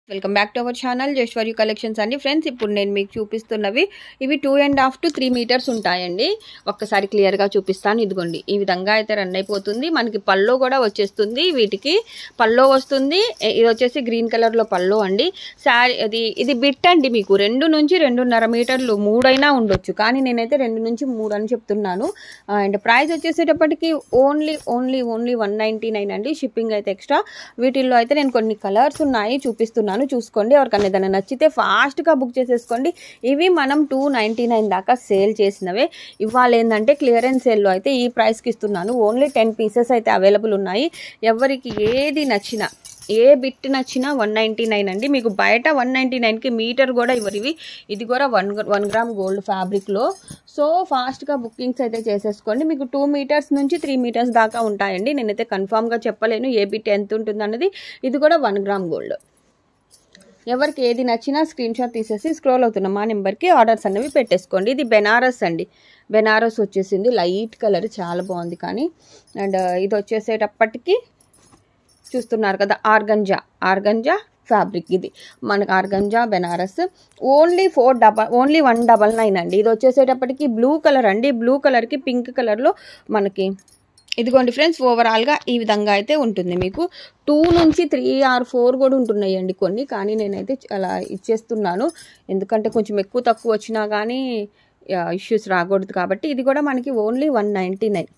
welcome back to our channel జశ్వర్యు collections అండి friends ఇప్పుడు నేను మీకు చూపిస్తున్నవి ఇవి two and half to three meters ఉంటాయండి ఒక్కసారి క్లియర్గా చూపిస్తాను ఇదిగోండి ఈ విధంగా అయితే రన్ అయిపోతుంది మనకి పల్లో కూడా వచ్చేస్తుంది వీటికి పల్లో వస్తుంది ఎ- ఇది వచ్చేసి గ్రీన్ కలర్లో పల్లో అండి శారీ అది ఇది బిట్ అండి మీకు రెండు నుంచి రెండున్నర మీటర్లు మూడైనా ఉండొచ్చు కానీ నేనైతే రెండు నుంచి మూడు అని చెప్తున్నాను అండ్ ప్రైస్ వచ్చేసేటప్పటికి only only only one ninety nine అండి షిప్పింగ్ అయితే ఎక్స్ట్రా వీటిల్లో అయితే నేను కొన్ని కలర్స్ ఉన్నాయి చూపిస్తున్నాను చూసుకోండి ఎవరికైనా ఏదైనా నచ్చితే ఫాస్ట్గా బుక్ చేసేసుకోండి ఇవి మనం టూ నైంటీ నైన్ దాకా సేల్ చేసినవే ఇవాళ ఏంటంటే క్లియరెన్స్ సేల్లో అయితే ఈ ప్రైస్కి ఇస్తున్నాను ఓన్లీ టెన్ పీసెస్ అయితే అవైలబుల్ ఉన్నాయి ఎవరికి ఏది నచ్చినా ఏ బిట్ నచ్చినా వన్ నైంటీ నైన్ అండి మీకు బయట వన్ నైంటీ నైన్కి మీటర్ కూడా ఇవ్వరు ఇవి ఇది కూడా వన్ వన్ గ్రామ్ గోల్డ్ ఫ్యాబ్రిక్లో సో ఫాస్ట్గా బుకింగ్స్ అయితే చేసేసుకోండి మీకు టూ మీటర్స్ నుంచి త్రీ మీటర్స్ దాకా ఉంటాయండి నేనైతే కన్ఫామ్గా చెప్పలేను ఏ బిట్ ఎంత ఉంటుంది అన్నది ఇది కూడా వన్ గ్రామ్ గోల్డ్ ఎవరికి ఏది నచ్చినా స్క్రీన్ షాట్ తీసేసి స్క్రోల్ అవుతున్న మా నెంబర్కి ఆర్డర్స్ అనేవి పెట్టేసుకోండి ఇది బెనారస్ అండి బెనారస్ వచ్చేసింది లైట్ కలర్ చాలా బాగుంది కానీ అండ్ ఇది వచ్చేసేటప్పటికి చూస్తున్నారు కదా ఆర్గంజా ఆర్గంజా ఫ్యాబ్రిక్ ఇది మనకు organza Banaras only four double only one double nine అండి ఇది వచ్చేసేటప్పటికి బ్లూ కలర్ అండి బ్లూ కలర్కి పింక్ కలర్లో మనకి ఇదిగోండి ఫ్రెండ్స్ ఓవరాల్గా ఈ విధంగా అయితే ఉంటుంది మీకు టూ నుంచి త్రీ ఆర్ ఫోర్ కూడా ఉంటున్నాయండి కొన్ని కానీ నేనైతే అలా ఇచ్చేస్తున్నాను ఎందుకంటే కొంచెం ఎక్కువ తక్కువ వచ్చినా కానీ ఇష్యూస్ రాకూడదు కాబట్టి ఇది కూడా మనకి only one ninety nine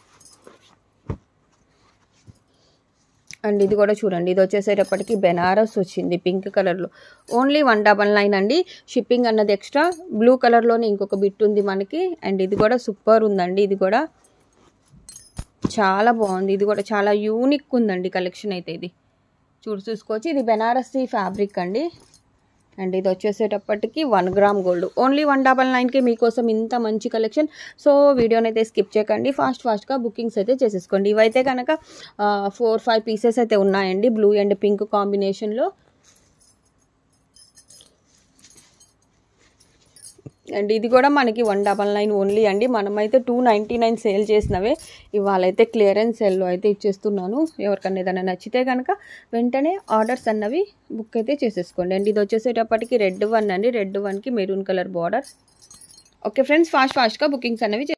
and ఇది కూడా చూడండి ఇది వచ్చేసేటప్పటికి బెనారస్ వచ్చింది పింక్ కలర్లో ఓన్లీ వన్ డబల్ నైన్ అండి షిప్పింగ్ అన్నది ఎక్స్ట్రా బ్లూ కలర్లోనే ఇంకొక బిట్ ఉంది మనకి అండ్ ఇది కూడా సూపర్ ఉందండి ఇది కూడా చాలా బాగుంది ఇది కూడా చాలా యూనిక్ ఉందండి కలెక్షన్ అయితే ఇది చూడు చూసుకోవచ్చు ఇది బెనారసీ ఫ్యాబ్రిక్ అండి అండ్ ఇది వచ్చేసేటప్పటికి one gram gold only one double నైన్కి మీకోసం ఇంత మంచి కలెక్షన్ సో వీడియోని అయితే స్కిప్ చేయకండి ఫాస్ట్ ఫాస్ట్గా బుకింగ్స్ అయితే చేసేసుకోండి ఇవైతే కనుక ఫోర్ ఫైవ్ పీసెస్ అయితే ఉన్నాయండి బ్లూ అండ్ పింక్ కాంబినేషన్లో అండ్ ఇది కూడా మనకి వన్ డబల్ నైన్ ఓన్లీ అండి మనమైతే టూ నైంటీ నైన్ సేల్ చేసినవే ఇవాళ అయితే క్లియరెన్స్ సేల్లో అయితే ఇచ్చేస్తున్నాను ఎవరికన్నా ఏదైనా నచ్చితే కనుక వెంటనే ఆర్డర్స్ అన్నవి బుక్ అయితే చేసేసుకోండి అండ్ ఇది వచ్చేసేటప్పటికి రెడ్ వన్ అండి రెడ్ వన్కి maroon colour border okay friends fast ఫాస్ట్గా బుకింగ్స్ అనేవి